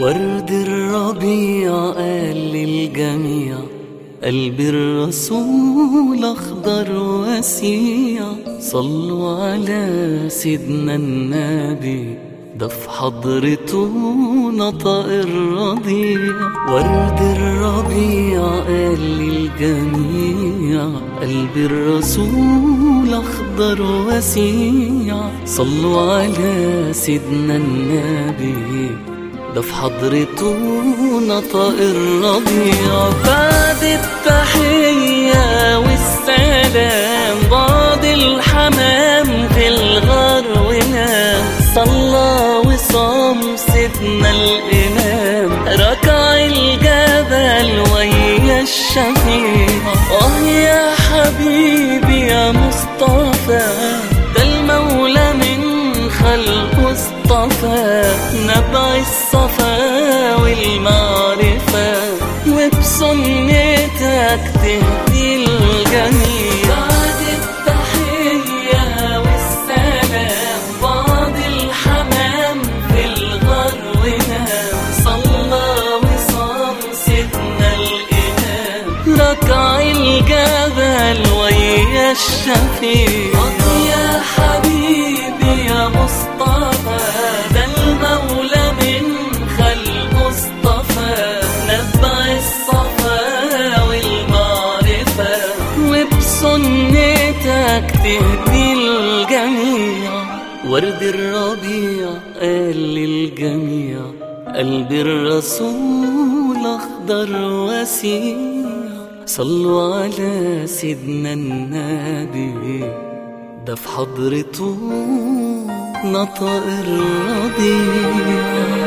ورد الربيع قال للجميع قلب الرسول أخضر وسيع صلوا على سيدنا النبي ده في حضرته نطق الرضيع ورد الربيع قال للجميع قلب الرسول أخضر وسيع صلوا على سيدنا النبي ده في حضرته نطق الربيع بعد التحية والسلام بعد الحمام في الغار ونام صلى وصام سيدنا الإمام ركع الجبل ويا الشفيع آه يا حبيبي يا مصطفى ده المولى من خلقه اصطفى نبع الصفا والمعرفة وبسنتك تهدي الجميع بعد التحية والسلام بعد الحمام في الغار ونام صلى وصام سيدنا الإمام ركع الجبل ويا الشفيع يا حبيبي يا مصطفى ده المولى من خلقه اصطفى نبع الصفا والمعرفة وبسنتك تهدي الجميع ورد الربيع قال للجميع قلب الرسول أخضر وسيع صلوا على سيدنا النبي ده في حضرته نطق الربيع